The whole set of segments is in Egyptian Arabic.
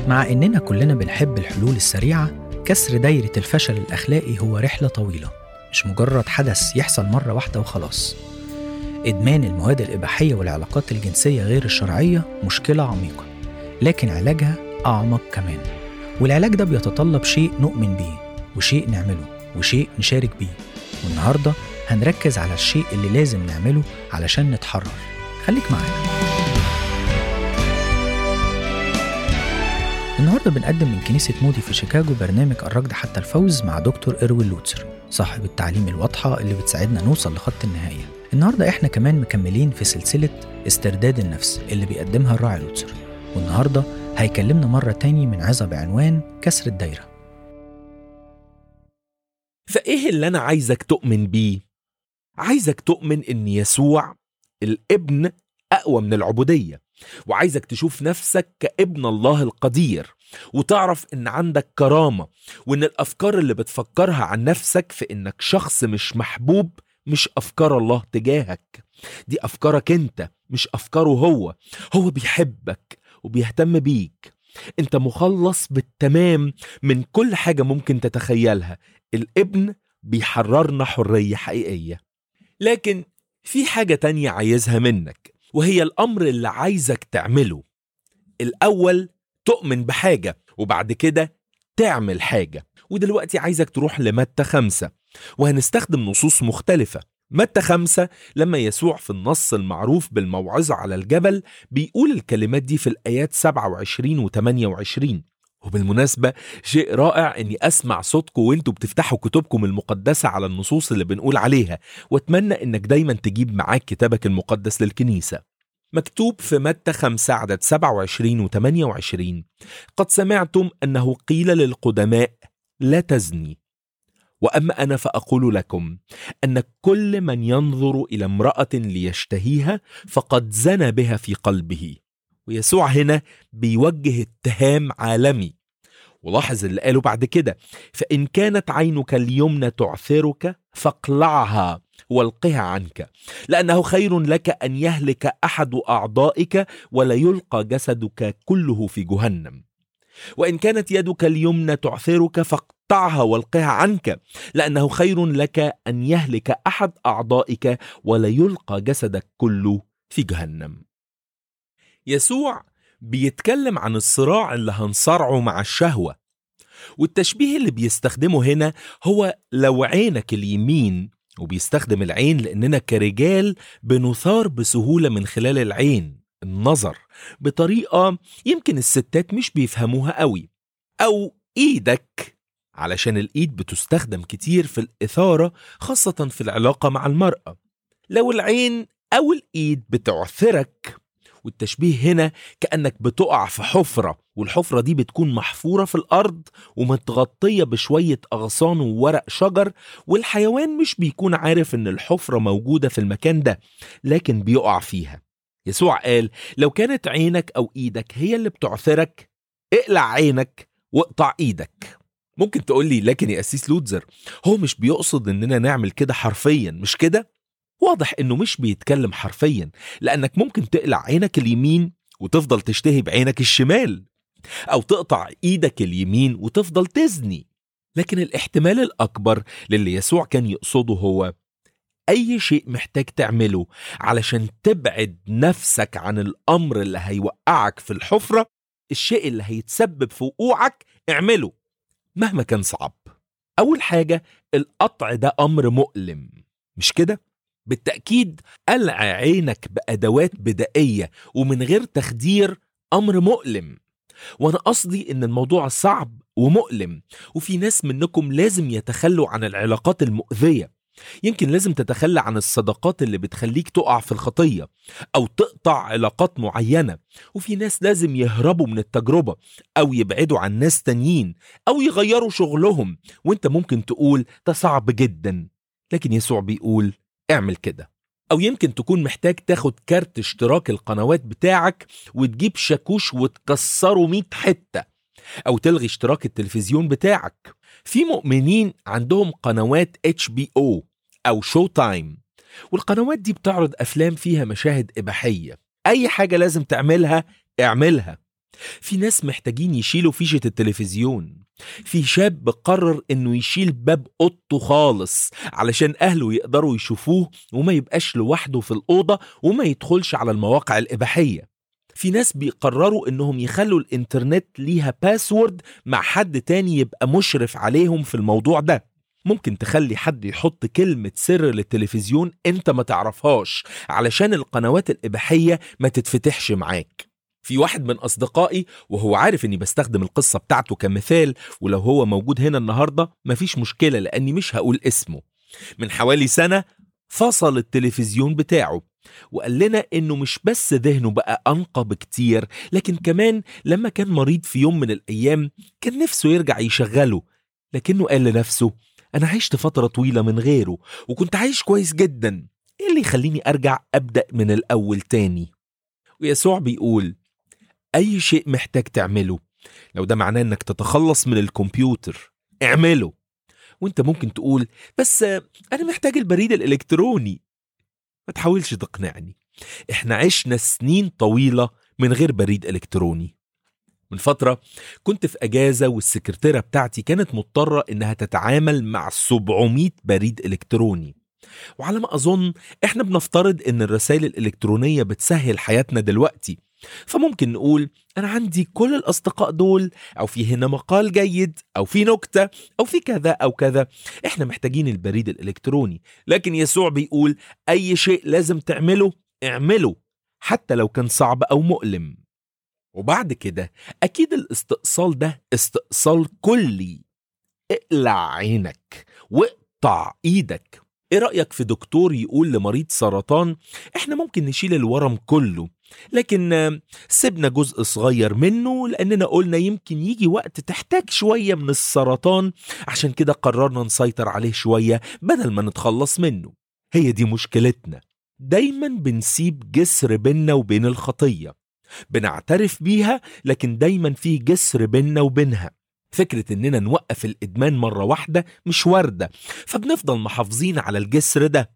مع إننا كلنا بنحب الحلول السريعة كسر دايرة الفشل الأخلاقي هو رحلة طويلة مش مجرد حدث يحصل مرة واحدة وخلاص إدمان المواد الإباحية والعلاقات الجنسية غير الشرعية مشكلة عميقة لكن علاجها أعمق كمان والعلاج ده بيتطلب شيء نؤمن بيه وشيء نعمله وشيء نشارك بيه والنهاردة هنركز على الشيء اللي لازم نعمله علشان نتحرر خليك معانا النهارده بنقدم من كنيسة مودي في شيكاغو برنامج الركض حتى الفوز مع دكتور إروين لوتسر صاحب التعليم الواضحة اللي بتساعدنا نوصل لخط النهاية النهارده احنا كمان مكملين في سلسلة استرداد النفس اللي بيقدمها الراعي لوتسر والنهارده هيكلمنا مرة تاني من عظة بعنوان كسر الدايرة فايه اللي انا عايزك تؤمن بيه عايزك تؤمن ان يسوع الابن اقوى من العبوديه وعايزك تشوف نفسك كابن الله القدير وتعرف ان عندك كرامه وان الافكار اللي بتفكرها عن نفسك في انك شخص مش محبوب مش افكار الله تجاهك دي افكارك انت مش افكاره هو هو بيحبك وبيهتم بيك انت مخلص بالتمام من كل حاجه ممكن تتخيلها الابن بيحررنا حريه حقيقيه لكن في حاجه تانية عايزها منك وهي الامر اللي عايزك تعمله الاول تؤمن بحاجه وبعد كده تعمل حاجه ودلوقتي عايزك تروح لمتى خمسة وهنستخدم نصوص مختلفة متى خمسة لما يسوع في النص المعروف بالموعظة على الجبل بيقول الكلمات دي في الآيات 27 و 28 وبالمناسبة شيء رائع اني اسمع صوتكم وانتوا بتفتحوا كتبكم المقدسة على النصوص اللي بنقول عليها واتمنى انك دايما تجيب معاك كتابك المقدس للكنيسة مكتوب في متى 5 عدد 27 و 28 قد سمعتم انه قيل للقدماء لا تزني واما انا فاقول لكم ان كل من ينظر الى امراه ليشتهيها فقد زنى بها في قلبه ويسوع هنا بيوجه اتهام عالمي ولاحظ اللي قاله بعد كده فان كانت عينك اليمنى تعثرك فاقلعها والقها عنك لانه خير لك ان يهلك احد اعضائك ولا يلقى جسدك كله في جهنم وان كانت يدك اليمنى تعثرك فاقطعها والقها عنك لانه خير لك ان يهلك احد اعضائك ولا يلقى جسدك كله في جهنم يسوع بيتكلم عن الصراع اللي هنصارعه مع الشهوه والتشبيه اللي بيستخدمه هنا هو لو عينك اليمين وبيستخدم العين لاننا كرجال بنثار بسهوله من خلال العين النظر بطريقه يمكن الستات مش بيفهموها قوي او ايدك علشان الايد بتستخدم كتير في الاثاره خاصه في العلاقه مع المراه لو العين او الايد بتعثرك والتشبيه هنا كانك بتقع في حفره والحفره دي بتكون محفوره في الارض ومتغطيه بشويه اغصان وورق شجر والحيوان مش بيكون عارف ان الحفره موجوده في المكان ده لكن بيقع فيها يسوع قال لو كانت عينك او ايدك هي اللي بتعثرك اقلع عينك واقطع ايدك ممكن تقول لي لكن يا اسيس لوتزر هو مش بيقصد اننا نعمل كده حرفيا مش كده واضح انه مش بيتكلم حرفيا لانك ممكن تقلع عينك اليمين وتفضل تشتهي بعينك الشمال او تقطع ايدك اليمين وتفضل تزني لكن الاحتمال الاكبر للي يسوع كان يقصده هو اي شيء محتاج تعمله علشان تبعد نفسك عن الامر اللي هيوقعك في الحفره الشيء اللي هيتسبب في وقوعك اعمله مهما كان صعب اول حاجه القطع ده امر مؤلم مش كده بالتاكيد قلع عينك بادوات بدائيه ومن غير تخدير امر مؤلم وانا قصدي ان الموضوع صعب ومؤلم وفي ناس منكم لازم يتخلوا عن العلاقات المؤذيه يمكن لازم تتخلى عن الصداقات اللي بتخليك تقع في الخطيه او تقطع علاقات معينه وفي ناس لازم يهربوا من التجربه او يبعدوا عن ناس تانيين او يغيروا شغلهم وانت ممكن تقول ده صعب جدا لكن يسوع بيقول اعمل كده أو يمكن تكون محتاج تاخد كارت اشتراك القنوات بتاعك وتجيب شاكوش وتكسره 100 حتة أو تلغي اشتراك التلفزيون بتاعك في مؤمنين عندهم قنوات HBO أو شو تايم والقنوات دي بتعرض أفلام فيها مشاهد إباحية أي حاجة لازم تعملها اعملها في ناس محتاجين يشيلوا فيشة التلفزيون في شاب قرر انه يشيل باب اوضته خالص علشان اهله يقدروا يشوفوه وما يبقاش لوحده في الاوضه وما يدخلش على المواقع الاباحيه في ناس بيقرروا انهم يخلوا الانترنت ليها باسورد مع حد تاني يبقى مشرف عليهم في الموضوع ده ممكن تخلي حد يحط كلمة سر للتلفزيون انت ما تعرفهاش علشان القنوات الإباحية ما تتفتحش معاك في واحد من أصدقائي وهو عارف إني بستخدم القصة بتاعته كمثال ولو هو موجود هنا النهاردة مفيش مشكلة لأني مش هقول اسمه من حوالي سنة فصل التلفزيون بتاعه وقال لنا إنه مش بس ذهنه بقى أنقى بكتير لكن كمان لما كان مريض في يوم من الأيام كان نفسه يرجع يشغله لكنه قال لنفسه أنا عشت فترة طويلة من غيره وكنت عايش كويس جدا إيه اللي يخليني أرجع أبدأ من الأول تاني ويسوع بيقول أي شيء محتاج تعمله لو ده معناه إنك تتخلص من الكمبيوتر اعمله وانت ممكن تقول بس أنا محتاج البريد الإلكتروني ما تحاولش تقنعني احنا عشنا سنين طويلة من غير بريد إلكتروني من فترة كنت في أجازة والسكرتيرة بتاعتي كانت مضطرة إنها تتعامل مع 700 بريد إلكتروني وعلى ما أظن إحنا بنفترض إن الرسائل الإلكترونية بتسهل حياتنا دلوقتي فممكن نقول أنا عندي كل الأصدقاء دول أو في هنا مقال جيد أو في نكتة أو في كذا أو كذا إحنا محتاجين البريد الإلكتروني لكن يسوع بيقول أي شيء لازم تعمله اعمله حتى لو كان صعب أو مؤلم وبعد كده أكيد الاستئصال ده استئصال كلي اقلع عينك واقطع ايدك ايه رأيك في دكتور يقول لمريض سرطان احنا ممكن نشيل الورم كله لكن آه، سيبنا جزء صغير منه لأننا قلنا يمكن يجي وقت تحتاج شوية من السرطان عشان كده قررنا نسيطر عليه شوية بدل ما نتخلص منه هي دي مشكلتنا دايما بنسيب جسر بيننا وبين الخطية بنعترف بيها لكن دايما في جسر بيننا وبينها فكرة إننا نوقف الإدمان مرة واحدة مش واردة فبنفضل محافظين على الجسر ده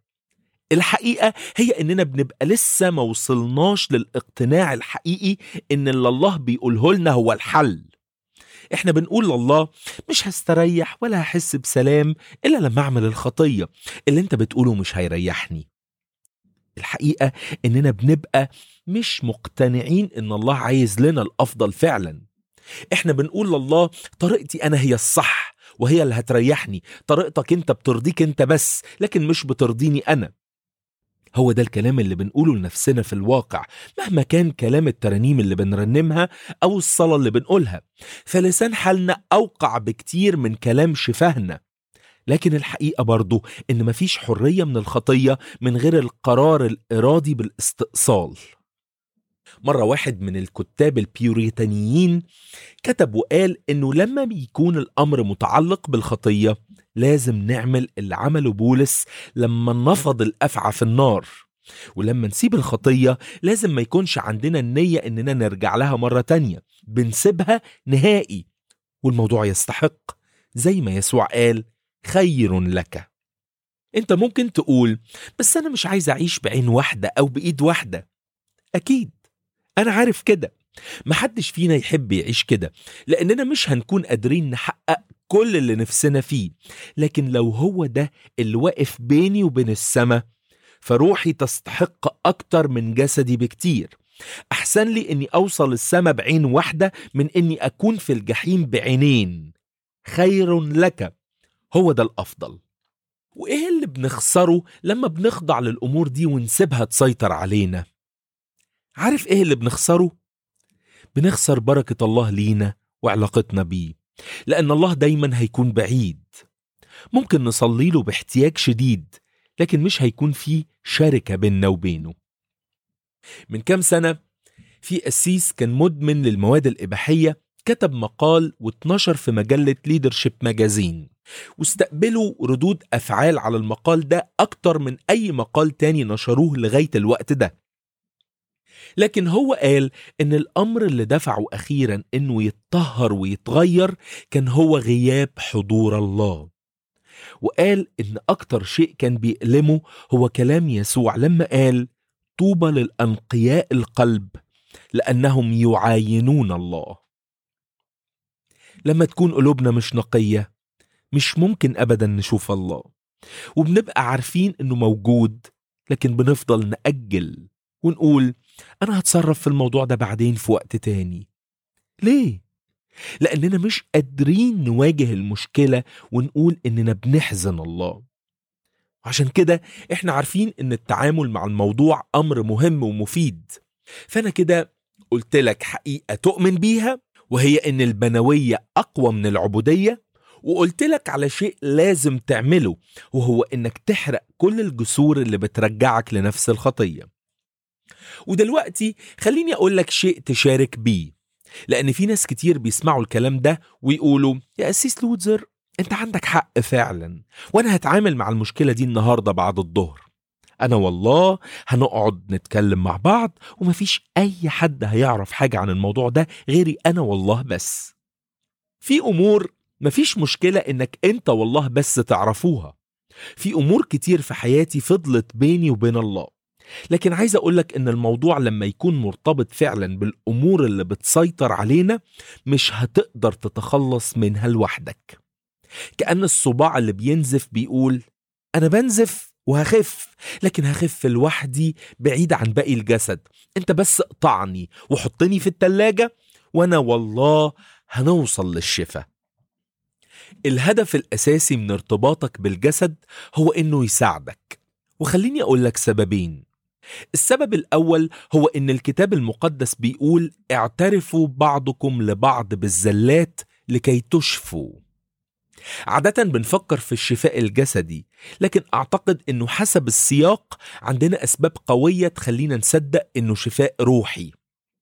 الحقيقة هي إننا بنبقى لسه ما وصلناش للاقتناع الحقيقي إن اللي الله بيقوله لنا هو الحل إحنا بنقول لله مش هستريح ولا هحس بسلام إلا لما أعمل الخطية اللي أنت بتقوله مش هيريحني الحقيقة إننا بنبقى مش مقتنعين إن الله عايز لنا الأفضل فعلا إحنا بنقول لله طريقتي أنا هي الصح وهي اللي هتريحني طريقتك أنت بترضيك أنت بس لكن مش بترضيني أنا هو ده الكلام اللي بنقوله لنفسنا في الواقع مهما كان كلام الترانيم اللي بنرنمها أو الصلاة اللي بنقولها فلسان حالنا أوقع بكتير من كلام شفاهنا لكن الحقيقة برضو إن مفيش حرية من الخطية من غير القرار الإرادي بالاستئصال مرة واحد من الكتاب البيوريتانيين كتب وقال إنه لما بيكون الأمر متعلق بالخطية لازم نعمل اللي عمله بولس لما نفض الأفعى في النار ولما نسيب الخطية لازم ما يكونش عندنا النية إننا نرجع لها مرة تانية بنسيبها نهائي والموضوع يستحق زي ما يسوع قال خير لك انت ممكن تقول بس انا مش عايز اعيش بعين واحدة او بايد واحدة اكيد انا عارف كده محدش فينا يحب يعيش كده لاننا مش هنكون قادرين نحقق كل اللي نفسنا فيه لكن لو هو ده اللي واقف بيني وبين السما فروحي تستحق اكتر من جسدي بكتير احسن لي اني اوصل السما بعين واحدة من اني اكون في الجحيم بعينين خير لك هو ده الافضل وايه اللي بنخسره لما بنخضع للامور دي ونسيبها تسيطر علينا عارف ايه اللي بنخسره بنخسر بركه الله لينا وعلاقتنا بيه لان الله دايما هيكون بعيد ممكن نصلي له باحتياج شديد لكن مش هيكون في شركه بيننا وبينه من كام سنه في قسيس كان مدمن للمواد الاباحيه كتب مقال واتنشر في مجله ليدرشيب ماجازين واستقبلوا ردود أفعال على المقال ده أكتر من أي مقال تاني نشروه لغاية الوقت ده لكن هو قال إن الأمر اللي دفعه أخيرا إنه يتطهر ويتغير كان هو غياب حضور الله وقال إن أكتر شيء كان بيألمه هو كلام يسوع لما قال طوبى للأنقياء القلب لأنهم يعاينون الله لما تكون قلوبنا مش نقية مش ممكن أبدا نشوف الله وبنبقى عارفين إنه موجود لكن بنفضل نأجل ونقول أنا هتصرف في الموضوع ده بعدين في وقت تاني ليه؟ لأننا مش قادرين نواجه المشكلة ونقول إننا بنحزن الله عشان كده إحنا عارفين إن التعامل مع الموضوع أمر مهم ومفيد فأنا كده قلت لك حقيقة تؤمن بيها وهي إن البنوية أقوى من العبودية وقلت لك على شيء لازم تعمله وهو إنك تحرق كل الجسور اللي بترجعك لنفس الخطية ودلوقتي خليني أقول لك شيء تشارك بيه لأن في ناس كتير بيسمعوا الكلام ده ويقولوا يا أسيس لوتزر أنت عندك حق فعلا وأنا هتعامل مع المشكلة دي النهاردة بعد الظهر أنا والله هنقعد نتكلم مع بعض ومفيش أي حد هيعرف حاجة عن الموضوع ده غيري أنا والله بس في أمور مفيش مشكلة إنك أنت والله بس تعرفوها في أمور كتير في حياتي فضلت بيني وبين الله لكن عايز أقولك إن الموضوع لما يكون مرتبط فعلا بالأمور اللي بتسيطر علينا مش هتقدر تتخلص منها لوحدك كأن الصباع اللي بينزف بيقول أنا بنزف وهخف لكن هخف لوحدي بعيد عن باقي الجسد انت بس اقطعني وحطني في التلاجة وانا والله هنوصل للشفاء الهدف الأساسي من ارتباطك بالجسد هو إنه يساعدك وخليني أقول لك سببين السبب الأول هو إن الكتاب المقدس بيقول اعترفوا بعضكم لبعض بالزلات لكي تشفوا عادة بنفكر في الشفاء الجسدي لكن أعتقد أنه حسب السياق عندنا أسباب قوية تخلينا نصدق أنه شفاء روحي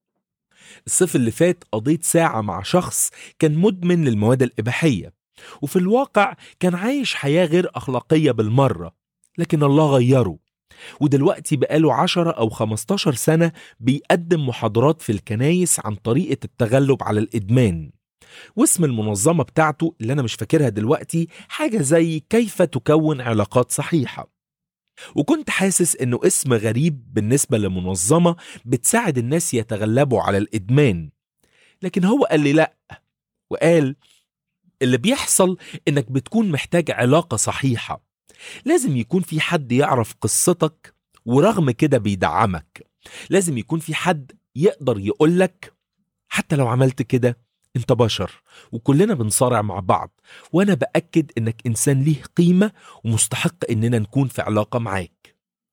الصيف اللي فات قضيت ساعة مع شخص كان مدمن للمواد الإباحية وفي الواقع كان عايش حياة غير أخلاقية بالمرة لكن الله غيره ودلوقتي بقاله 10 أو 15 سنة بيقدم محاضرات في الكنايس عن طريقة التغلب على الإدمان واسم المنظمة بتاعته اللي أنا مش فاكرها دلوقتي حاجة زي كيف تكون علاقات صحيحة وكنت حاسس إنه اسم غريب بالنسبة لمنظمة بتساعد الناس يتغلبوا على الإدمان لكن هو قال لي لأ وقال اللي بيحصل إنك بتكون محتاج علاقة صحيحة لازم يكون في حد يعرف قصتك ورغم كده بيدعمك لازم يكون في حد يقدر يقولك حتى لو عملت كده انت بشر وكلنا بنصارع مع بعض وانا باكد انك انسان ليه قيمه ومستحق اننا نكون في علاقه معاك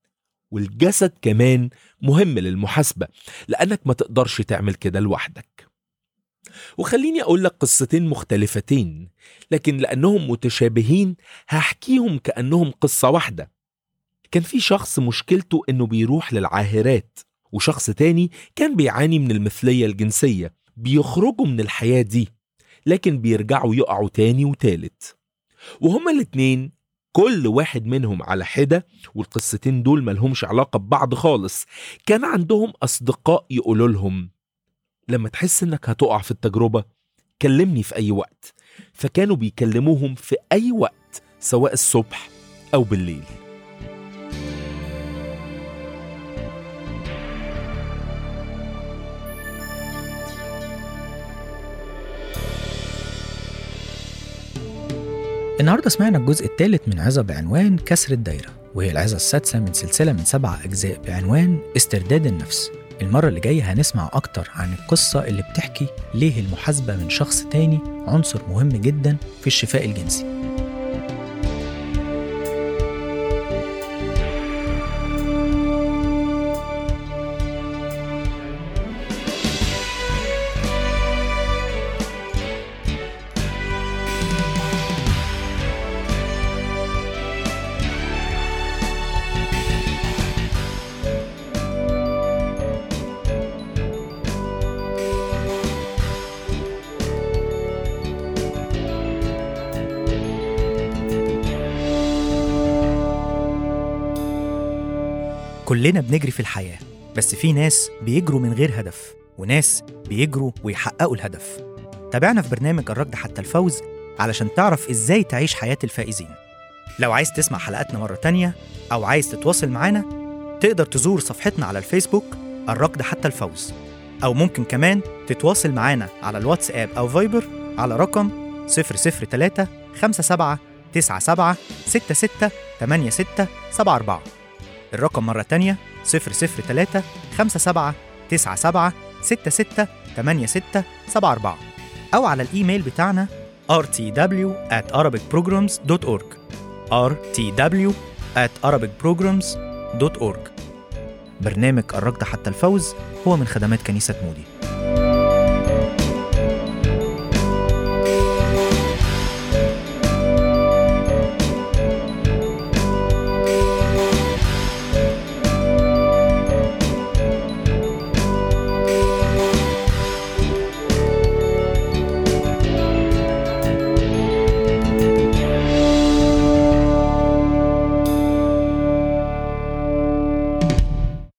والجسد كمان مهم للمحاسبه لانك ما تقدرش تعمل كده لوحدك وخليني اقول لك قصتين مختلفتين لكن لانهم متشابهين هحكيهم كانهم قصه واحده كان في شخص مشكلته انه بيروح للعاهرات وشخص تاني كان بيعاني من المثليه الجنسيه بيخرجوا من الحياة دي لكن بيرجعوا يقعوا تاني وتالت وهما الاتنين كل واحد منهم على حدة والقصتين دول ملهمش علاقة ببعض خالص كان عندهم أصدقاء يقولوا لهم لما تحس انك هتقع في التجربة كلمني في أي وقت فكانوا بيكلموهم في أي وقت سواء الصبح أو بالليل النهارده سمعنا الجزء الثالث من عظة بعنوان كسر الدايرة وهي العظة السادسة من سلسلة من سبع أجزاء بعنوان استرداد النفس المرة اللي جاية هنسمع أكتر عن القصة اللي بتحكي ليه المحاسبة من شخص تاني عنصر مهم جدا في الشفاء الجنسي كلنا بنجري في الحياة بس في ناس بيجروا من غير هدف وناس بيجروا ويحققوا الهدف تابعنا في برنامج الركض حتى الفوز علشان تعرف ازاي تعيش حياة الفائزين لو عايز تسمع حلقاتنا مرة تانية أو عايز تتواصل معانا تقدر تزور صفحتنا على الفيسبوك الركض حتى الفوز أو ممكن كمان تتواصل معانا على الواتساب أو فايبر على رقم 003 57 97 66 86 74 الرقم مرة تانية 003 57 97 66 86 74 أو على الإيميل بتاعنا rtw at arabicprograms.org rtw at arabicprograms.org برنامج الركض حتى الفوز هو من خدمات كنيسة مودي